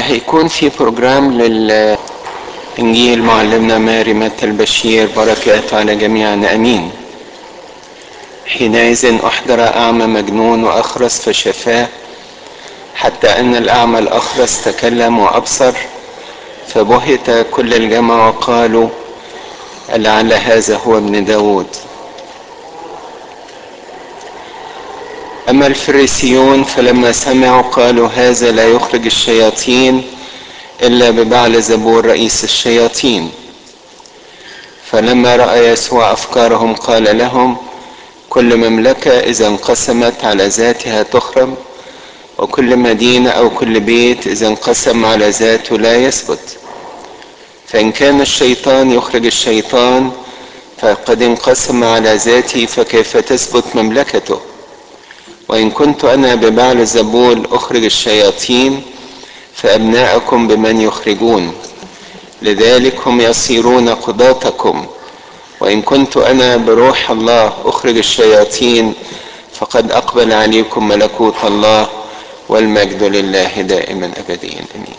هيكون في بروجرام للإنجيل معلمنا ماري متى البشير بركات على جميعنا أمين حينئذ أحضر أعمى مجنون وأخرس فشفاه حتى أن الأعمى الأخرس تكلم وأبصر فبهت كل الجمع وقالوا لعل هذا هو ابن داود أما الفريسيون فلما سمعوا قالوا هذا لا يخرج الشياطين إلا ببعل زبور رئيس الشياطين فلما رأى يسوع أفكارهم قال لهم كل مملكة إذا انقسمت على ذاتها تخرب وكل مدينة أو كل بيت إذا انقسم على ذاته لا يثبت فإن كان الشيطان يخرج الشيطان فقد انقسم على ذاته فكيف تثبت مملكته وإن كنت أنا ببعل زبول أخرج الشياطين فأبناءكم بمن يخرجون لذلك هم يصيرون قضاتكم وإن كنت أنا بروح الله أخرج الشياطين فقد أقبل عليكم ملكوت الله والمجد لله دائما أبديا أمين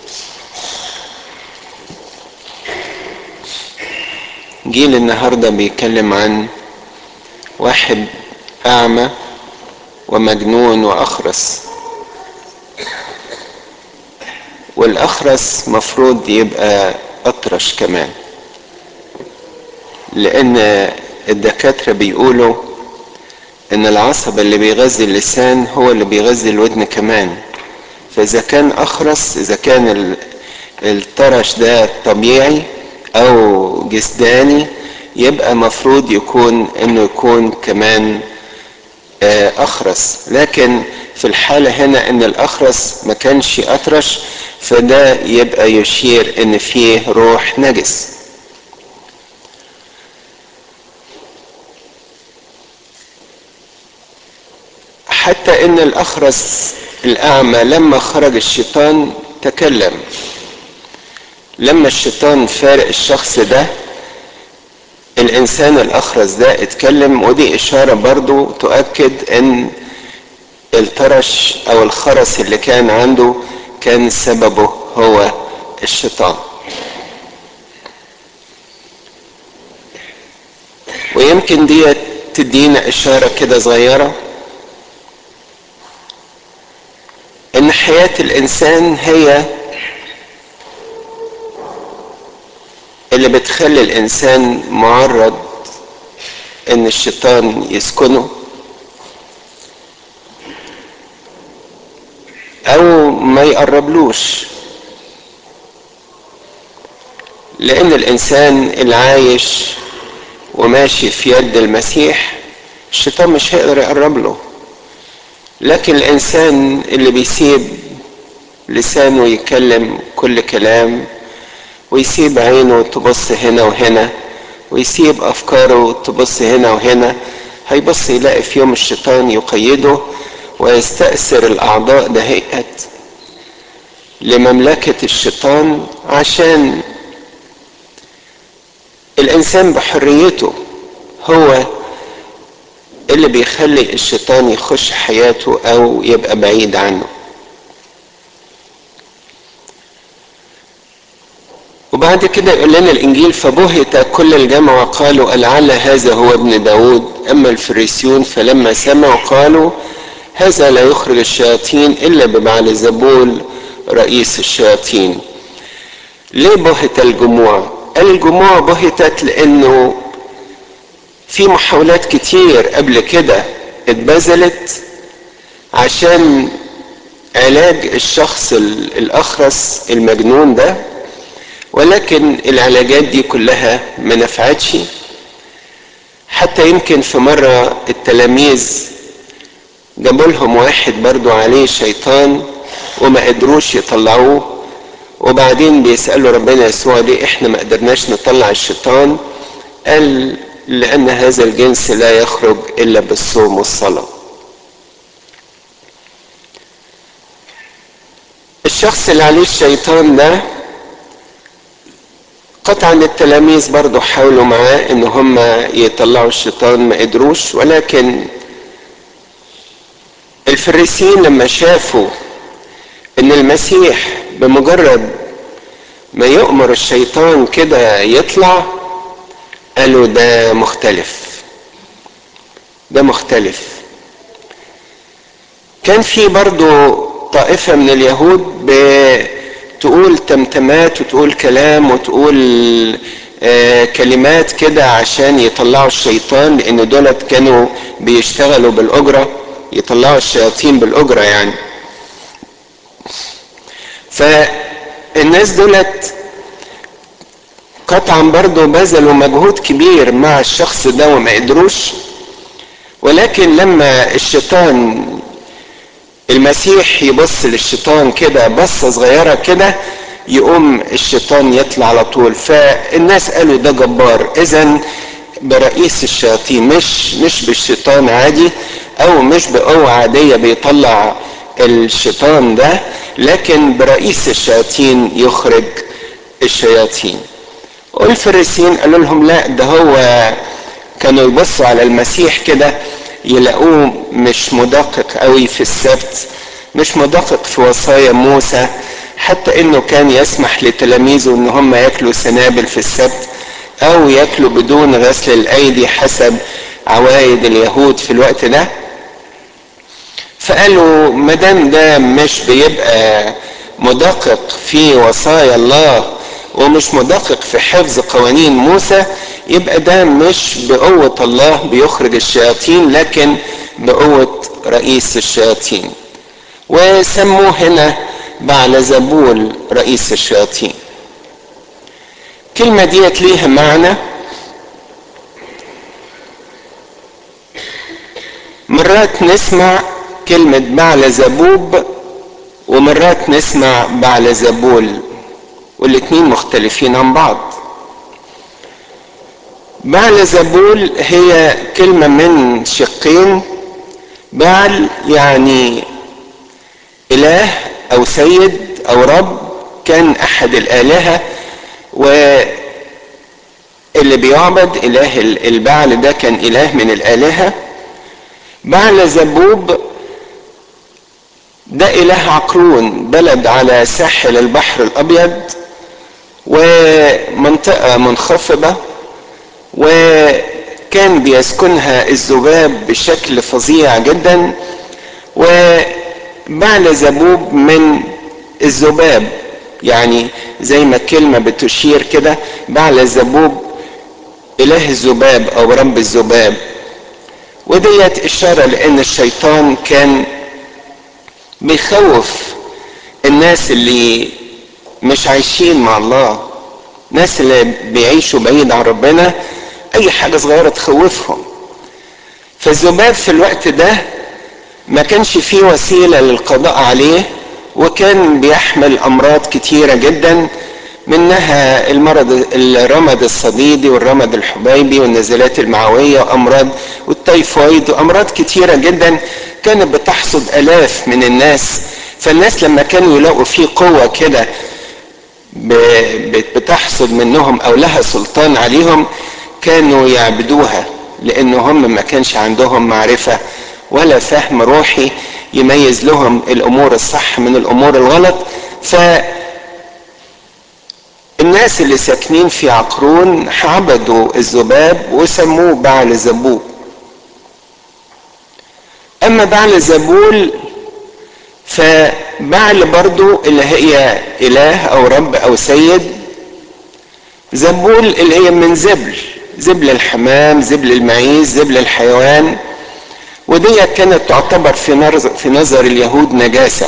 جيل النهارده بيتكلم عن واحد أعمى ومجنون وأخرس والأخرس مفروض يبقى أطرش كمان لأن الدكاترة بيقولوا إن العصب اللي بيغذي اللسان هو اللي بيغذي الودن كمان فإذا كان أخرس إذا كان الطرش ده طبيعي أو جسداني يبقى مفروض يكون إنه يكون كمان أخرس لكن في الحالة هنا إن الأخرس ما كانش أطرش فده يبقى يشير إن فيه روح نجس حتى إن الأخرس الأعمى لما خرج الشيطان تكلم لما الشيطان فارق الشخص ده الانسان الاخرس ده اتكلم ودي اشارة برضو تؤكد ان الطرش او الخرس اللي كان عنده كان سببه هو الشيطان ويمكن دي تدينا اشارة كده صغيرة ان حياة الانسان هي اللي بتخلي الانسان معرض ان الشيطان يسكنه او ما يقربلوش لان الانسان العايش وماشي في يد المسيح الشيطان مش هيقدر يقرب له لكن الانسان اللي بيسيب لسانه يتكلم كل كلام ويسيب عينه تبص هنا وهنا ويسيب افكاره تبص هنا وهنا هيبص يلاقي في يوم الشيطان يقيده ويستأثر الاعضاء دهيت لمملكة الشيطان عشان الانسان بحريته هو اللي بيخلي الشيطان يخش حياته او يبقى بعيد عنه وبعد كده يقول لنا الانجيل فبهت كل الجمع وقالوا لعل هذا هو ابن داود اما الفريسيون فلما سمعوا قالوا هذا لا يخرج الشياطين الا ببعل زبول رئيس الشياطين ليه بهت الجموع الجموع بهتت لانه في محاولات كتير قبل كده اتبذلت عشان علاج الشخص الاخرس المجنون ده ولكن العلاجات دي كلها ما نفعتش حتى يمكن في مرة التلاميذ جابوا لهم واحد برضو عليه شيطان وما قدروش يطلعوه وبعدين بيسألوا ربنا يسوع ليه احنا ما قدرناش نطلع الشيطان قال لأن هذا الجنس لا يخرج إلا بالصوم والصلاة الشخص اللي عليه الشيطان ده قطعا التلاميذ برضو حاولوا معاه ان هم يطلعوا الشيطان ما قدروش ولكن الفريسيين لما شافوا ان المسيح بمجرد ما يؤمر الشيطان كده يطلع قالوا ده مختلف ده مختلف كان في برضو طائفة من اليهود بتقول تمتمات وتقول كلام وتقول آه كلمات كده عشان يطلعوا الشيطان لان دولت كانوا بيشتغلوا بالاجرة يطلعوا الشياطين بالاجرة يعني فالناس دولت قطعا برضو بذلوا مجهود كبير مع الشخص ده وما قدروش ولكن لما الشيطان المسيح يبص للشيطان كده بصة صغيرة كده يقوم الشيطان يطلع على طول فالناس قالوا ده جبار اذا برئيس الشياطين مش مش بالشيطان عادي او مش بقوة عادية بيطلع الشيطان ده لكن برئيس الشياطين يخرج الشياطين والفريسيين قالوا لهم لا ده هو كانوا يبصوا على المسيح كده يلاقوه مش مدقق قوي في السبت مش مدقق في وصايا موسى حتى انه كان يسمح لتلاميذه ان هم ياكلوا سنابل في السبت او ياكلوا بدون غسل الايدي حسب عوايد اليهود في الوقت ده فقالوا ما دام ده مش بيبقى مدقق في وصايا الله ومش مدقق في حفظ قوانين موسى يبقى ده مش بقوة الله بيخرج الشياطين لكن بقوة رئيس الشياطين وسموه هنا بعلزبول رئيس الشياطين كلمة ديت ليها معنى مرات نسمع كلمة بعلزبوب ومرات نسمع بعلزبول والاتنين مختلفين عن بعض بعل زبول هي كلمة من شقين بعل يعني إله أو سيد أو رب كان أحد الآلهة واللي بيعبد إله البعل ده كان إله من الآلهة بعل زبوب ده إله عقرون بلد على ساحل البحر الأبيض ومنطقة منخفضة وكان بيسكنها الذباب بشكل فظيع جدا وبعل زبوب من الذباب يعني زي ما الكلمة بتشير كده بعل الزبوب إله الذباب أو رب الذباب وديت إشارة لأن الشيطان كان بيخوف الناس اللي مش عايشين مع الله ناس اللي بيعيشوا بعيد عن ربنا اي حاجه صغيره تخوفهم فالذباب في الوقت ده ما كانش فيه وسيله للقضاء عليه وكان بيحمل امراض كتيره جدا منها المرض الرمد الصديدي والرمد الحبيبي والنزلات المعويه وامراض والتيفويد وامراض كتيره جدا كانت بتحصد الاف من الناس فالناس لما كانوا يلاقوا فيه قوه كده بتحصد منهم او لها سلطان عليهم كانوا يعبدوها لان هم ما كانش عندهم معرفة ولا فهم روحي يميز لهم الامور الصح من الامور الغلط ف الناس اللي ساكنين في عقرون عبدوا الذباب وسموه بعل زبوب اما بعل زبول فبعل برضو اللي هي اله او رب او سيد زبول اللي هي من زبل زبل الحمام زبل المعيز زبل الحيوان ودي كانت تعتبر في نظر, في نظر اليهود نجاسة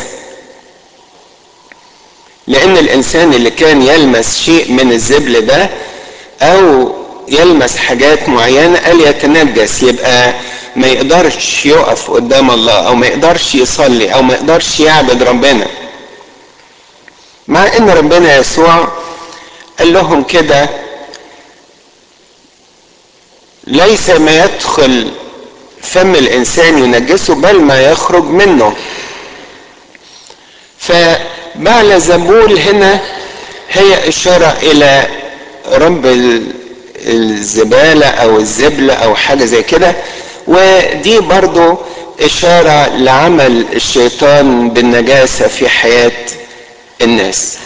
لأن الإنسان اللي كان يلمس شيء من الزبل ده أو يلمس حاجات معينة قال يتنجس يبقى ما يقدرش يقف قدام الله أو ما يقدرش يصلي أو ما يقدرش يعبد ربنا مع إن ربنا يسوع قال لهم كده ليس ما يدخل فم الانسان ينجسه بل ما يخرج منه فبعل زبول هنا هي اشاره الى رب الزباله او الزبله او حاجه زي كده ودي برضو اشاره لعمل الشيطان بالنجاسه في حياه الناس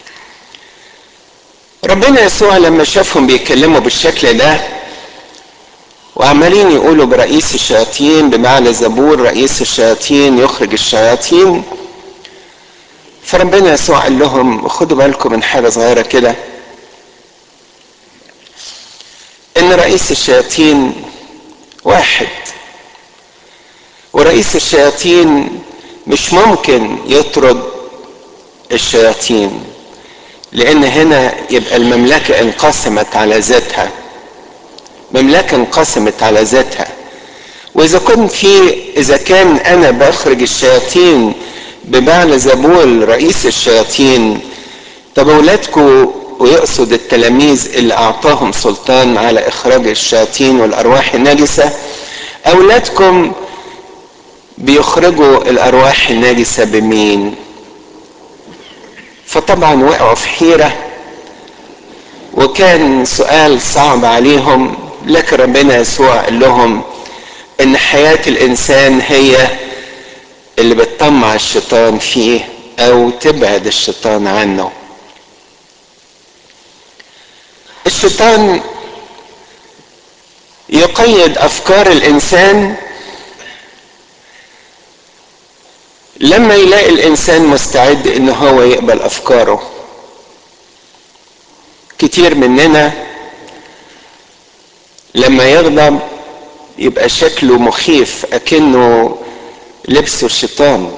ربنا يسوع لما شافهم بيتكلموا بالشكل ده وعمالين يقولوا برئيس الشياطين بمعنى زبور رئيس الشياطين يخرج الشياطين فربنا يسوع قال لهم خدوا بالكم من حاجه صغيره كده ان رئيس الشياطين واحد ورئيس الشياطين مش ممكن يطرد الشياطين لان هنا يبقى المملكه انقسمت على ذاتها مملكه انقسمت على ذاتها واذا كنت في اذا كان انا بخرج الشياطين بمعنى زبول رئيس الشياطين طب اولادكم ويقصد التلاميذ اللي اعطاهم سلطان على اخراج الشياطين والارواح النجسه اولادكم بيخرجوا الارواح النجسه بمين فطبعا وقعوا في حيره وكان سؤال صعب عليهم لكن ربنا يسوع قال لهم ان حياه الانسان هي اللي بتطمع الشيطان فيه او تبعد الشيطان عنه الشيطان يقيد افكار الانسان لما يلاقي الانسان مستعد ان هو يقبل افكاره كتير مننا لما يغضب يبقى شكله مخيف اكنه لبسه الشيطان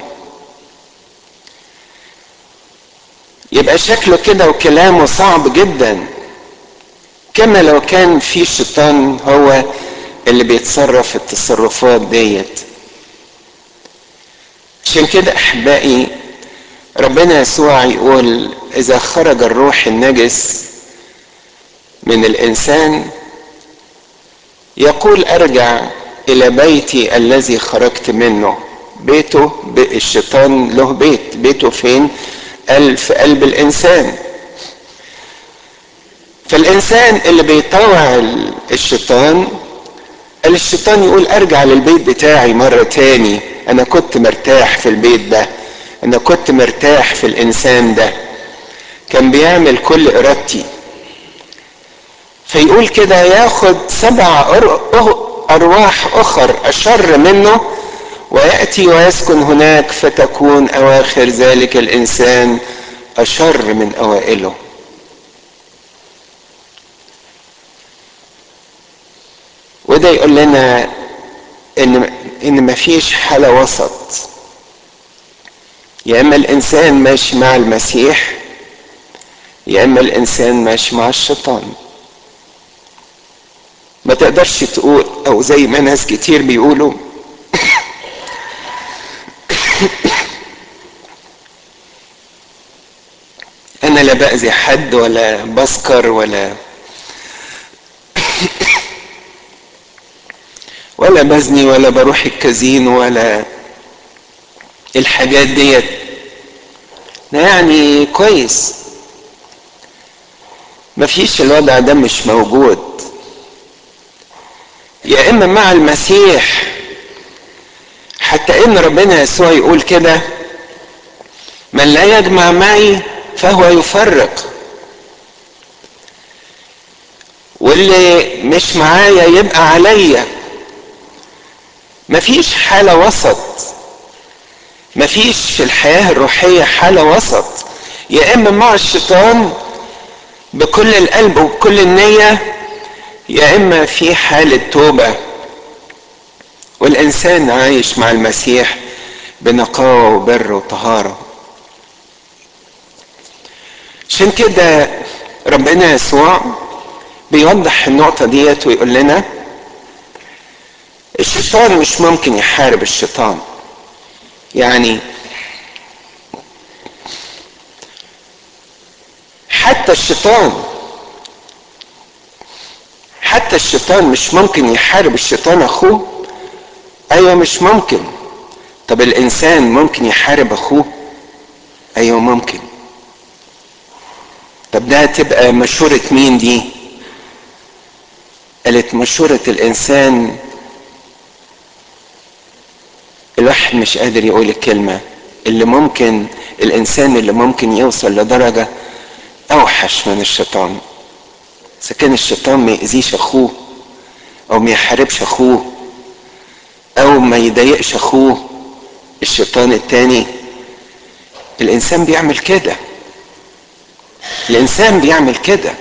يبقى شكله كده وكلامه صعب جدا كما لو كان في شيطان هو اللي بيتصرف التصرفات ديت عشان كده احبائي ربنا يسوع يقول اذا خرج الروح النجس من الانسان يقول ارجع الى بيتي الذي خرجت منه بيته الشيطان له بيت بيته فين قال في قلب الانسان فالانسان اللي بيطوع الشيطان قال الشيطان يقول ارجع للبيت بتاعي مرة تاني انا كنت مرتاح في البيت ده انا كنت مرتاح في الانسان ده كان بيعمل كل ارادتي فيقول كده ياخد سبع ارواح اخر اشر منه وياتي ويسكن هناك فتكون اواخر ذلك الانسان اشر من اوائله وده يقول لنا ان ان مفيش حاله وسط يا اما الانسان ماشي مع المسيح يا اما الانسان ماشي مع الشيطان ما تقدرش تقول او زي ما ناس كتير بيقولوا انا لا باذي حد ولا بسكر ولا ولا بزني ولا بروح الكازين ولا الحاجات ديت يعني كويس مفيش الوضع ده مش موجود يا اما مع المسيح حتى ان ربنا يسوع يقول كده من لا يجمع معي فهو يفرق واللي مش معايا يبقى عليا مفيش حالة وسط مفيش في الحياة الروحية حالة وسط يا إما مع الشيطان بكل القلب وبكل النية يا إما في حالة توبة والإنسان عايش مع المسيح بنقاوة وبر وطهارة عشان كده ربنا يسوع بيوضح النقطة ديت ويقول لنا الشيطان مش ممكن يحارب الشيطان يعني حتى الشيطان حتى الشيطان مش ممكن يحارب الشيطان اخوه ايوه مش ممكن طب الانسان ممكن يحارب اخوه ايوه ممكن طب ده تبقى مشورة مين دي قالت مشورة الانسان الواحد مش قادر يقول الكلمة اللي ممكن الانسان اللي ممكن يوصل لدرجة اوحش من الشيطان اذا كان الشيطان ما يأذيش اخوه او ما يحاربش اخوه او ما يضايقش اخوه الشيطان التاني الانسان بيعمل كده الانسان بيعمل كده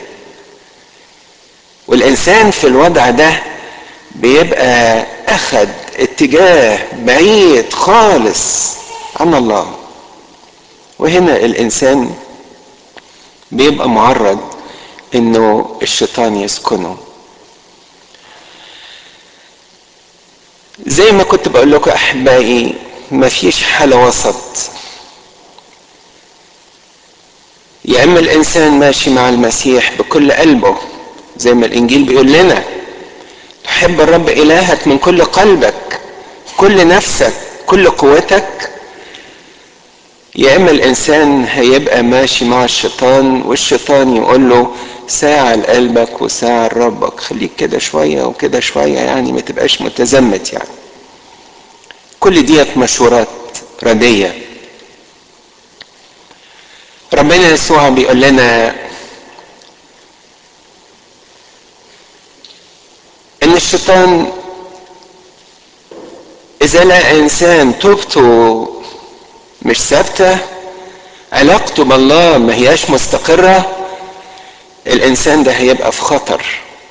والانسان في الوضع ده بيبقى اخد اتجاه بعيد خالص عن الله وهنا الانسان بيبقى معرض انه الشيطان يسكنه زي ما كنت بقول لكم احبائي مفيش حالة وسط يا اما الانسان ماشي مع المسيح بكل قلبه زي ما الانجيل بيقول لنا تحب الرب الهك من كل قلبك كل نفسك كل قوتك يا اما الانسان هيبقى ماشي مع الشيطان والشيطان يقول له ساعة لقلبك وساعة لربك خليك كده شوية وكده شوية يعني ما تبقاش متزمت يعني كل ديت مشورات ردية ربنا يسوع بيقول لنا ان الشيطان اذا لقى انسان توبته مش ثابته علاقته بالله ما هياش مستقره الانسان ده هيبقى في خطر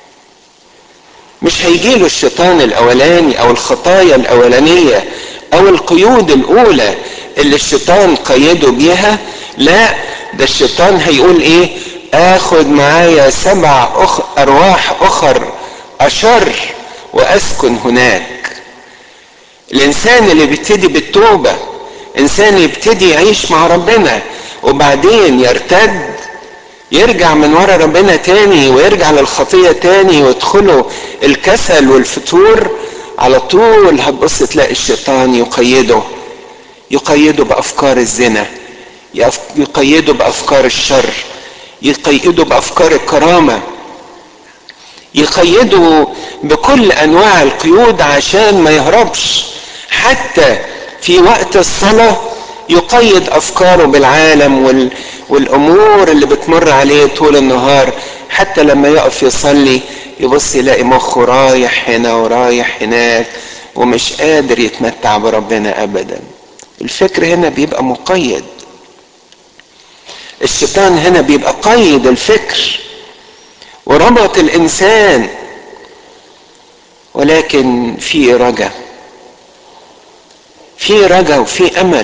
مش هيجيله الشيطان الاولاني او الخطايا الاولانيه او القيود الاولى اللي الشيطان قيده بيها لا ده الشيطان هيقول ايه اخد معايا سبع أخ ارواح اخر اشر واسكن هناك الانسان اللي بيبتدي بالتوبه انسان يبتدي يعيش مع ربنا وبعدين يرتد يرجع من ورا ربنا تاني ويرجع للخطية تاني ويدخله الكسل والفتور على طول هتبص تلاقي الشيطان يقيده يقيده بأفكار الزنا يقيده بأفكار الشر يقيده بأفكار الكرامة يقيده بكل أنواع القيود عشان ما يهربش حتى في وقت الصلاة يقيد أفكاره بالعالم وال والامور اللي بتمر عليه طول النهار حتى لما يقف يصلي يبص يلاقي مخه رايح هنا ورايح هناك ومش قادر يتمتع بربنا ابدا الفكر هنا بيبقى مقيد الشيطان هنا بيبقى قيد الفكر وربط الانسان ولكن في رجا في رجا وفي امل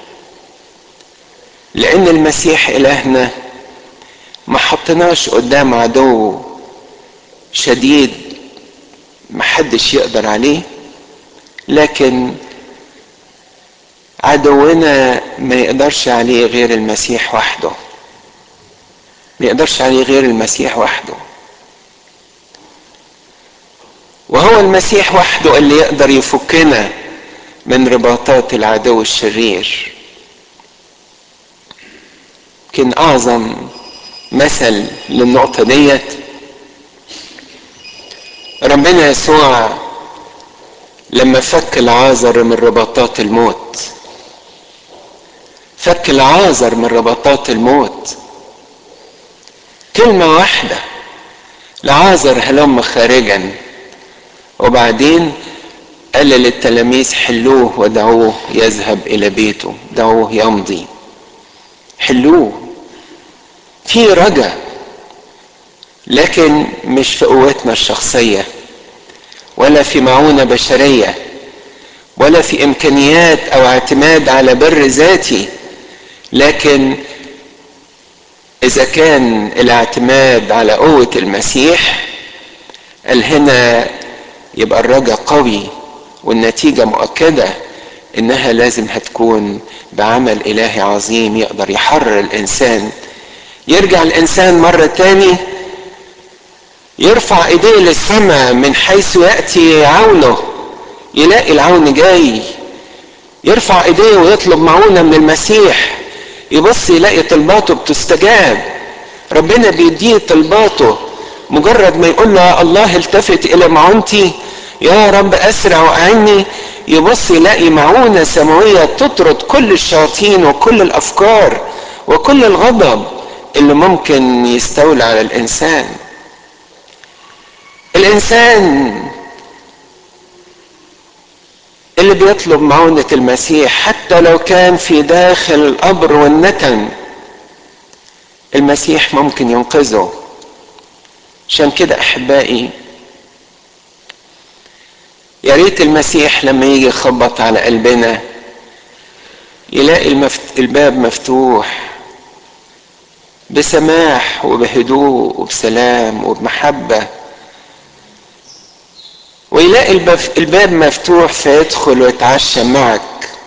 لان المسيح الهنا ما حطناش قدام عدو شديد محدش يقدر عليه لكن عدونا ما يقدرش عليه غير المسيح وحده ما يقدرش عليه غير المسيح وحده وهو المسيح وحده اللي يقدر يفكنا من رباطات العدو الشرير يمكن اعظم مثل للنقطة ديت ربنا يسوع لما فك العازر من رباطات الموت فك العازر من رباطات الموت كلمة واحدة لعازر هلم خارجا وبعدين قال للتلاميذ حلوه ودعوه يذهب الى بيته دعوه يمضي حلوه في رجا لكن مش في قوتنا الشخصية ولا في معونة بشرية ولا في إمكانيات أو اعتماد على بر ذاتي لكن إذا كان الاعتماد على قوة المسيح قال هنا يبقى الرجا قوي والنتيجة مؤكدة إنها لازم هتكون بعمل إلهي عظيم يقدر يحرر الإنسان يرجع الإنسان مرة تاني يرفع ايديه للسماء من حيث ياتي عونه يلاقي العون جاي يرفع ايديه ويطلب معونه من المسيح يبص يلاقي طلباته بتستجاب ربنا بيديه طلباته مجرد ما يقول له الله التفت الى معونتي يا رب اسرع واعني يبص يلاقي معونة سماوية تطرد كل الشياطين وكل الأفكار وكل الغضب اللي ممكن يستولى على الإنسان الإنسان اللي بيطلب معونة المسيح حتى لو كان في داخل القبر والنتن المسيح ممكن ينقذه عشان كده أحبائي يا ريت المسيح لما يجي يخبط على قلبنا يلاقي المفت... الباب مفتوح بسماح وبهدوء وبسلام وبمحبة ويلاقي البف... الباب مفتوح فيدخل ويتعشى معك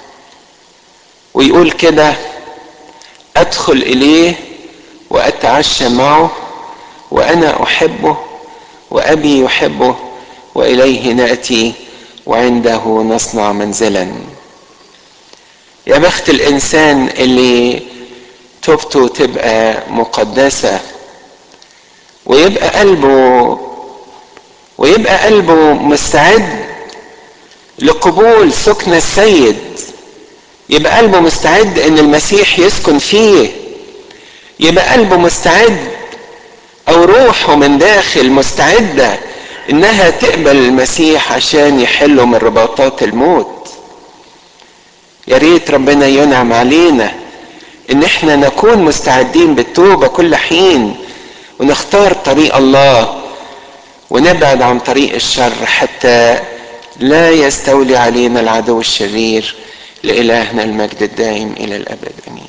ويقول كده أدخل إليه وأتعشى معه وأنا أحبه وأبي يحبه وإليه نأتي وعنده نصنع منزلا يا بخت الإنسان اللي توبته تبقى مقدسة ويبقى قلبه ويبقى قلبه مستعد لقبول سكن السيد يبقى قلبه مستعد ان المسيح يسكن فيه يبقى قلبه مستعد او روحه من داخل مستعده انها تقبل المسيح عشان يحله من رباطات الموت يا ريت ربنا ينعم علينا ان احنا نكون مستعدين بالتوبه كل حين ونختار طريق الله ونبعد عن طريق الشر حتى لا يستولي علينا العدو الشرير لإلهنا المجد الدائم إلى الأبد آمين